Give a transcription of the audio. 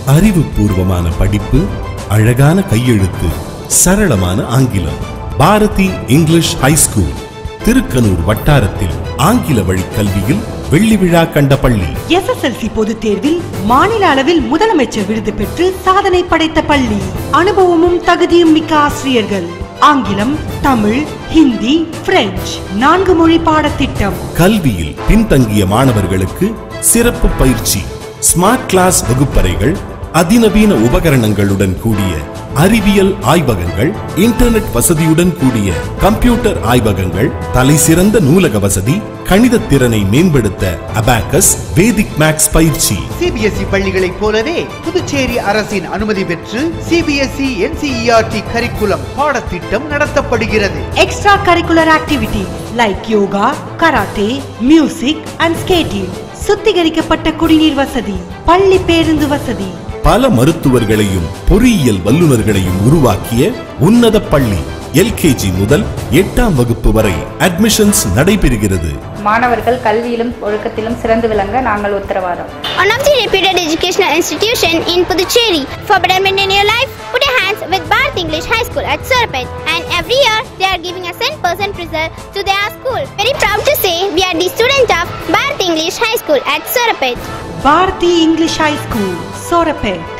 அறிவுபூர்வமான படிப்பு அழகான கையெழுத்து சரளமான ஆங்கிலம் பாரதி இங்கிலீஷ் ஹைஸ்கூல் திருக்கனூர் வட்டாரத்தில் ஆங்கில வழி கல்வியில் வெள்ளி விழா கண்ட பள்ளி எஸ்எஸ்எல்சி பொதுத் தேர்வில் மாநில அளவில் முதலமைச்சர் விருது பெற்று சாதனை படைத்த பள்ளி அனுபவமும் தகுதியும் மிக்க ஆசிரியர்கள் ஆங்கிலம் தமிழ் ஹிந்தி பிரெஞ்சு நான்கு மொழி பாடத்திட்டம் கல்வியில் பின்தங்கிய மாணவர்களுக்கு சிறப்பு பயிற்சி ஸ்மார்ட் கிளாஸ் வகுப்பறைகள் அதிநவீன உபகரணங்களுடன் கூடிய அறிவியல் ஆய்வகங்கள் இன்டர்நெட் வசதியுடன் கூடிய கம்ப்யூட்டர் ஆய்வகங்கள் தலைசிறந்த நூலக வசதி கணித திறனை மேம்படுத்த அபாக்கஸ் வேதிக் மேக்ஸ் பயிற்சி சிபிஎஸ்இ பள்ளிகளைப் போலவே புதுச்சேரி அரசின் அனுமதி பெற்று சிபிஎஸ்இ என்சிஇஆர்டி கரிக்குலம் பாடத்திட்டம் நடத்தப்படுகிறது extra curricular activity like yoga karate music and skating சுத்திகரிக்கப்பட்ட குடிநீர் வசதி பள்ளி பேருந்து வசதி பல மருத்துவர்களையும் பொறியியல் வல்லுநர்களையும் உருவாக்கிய உன்னத பள்ளி எல்கேஜி முதல் எட்டாம் வகுப்பு வரை அட்மிஷன்ஸ் நடைபெறுகிறது மாணவர்கள் கல்வியிலும் ஒழுக்கத்திலும் சிறந்து விளங்க நாங்கள் உத்தரவாதம் One of the reputed educational institution in Puducherry. For betterment in your life, put your hands with Bharat English High School at Surapet. And every year, they are giving a 100% result to their school. Very proud to say, we are the student of Bharat English High School at Surapet. Bharathi English high school சோரப்பேட்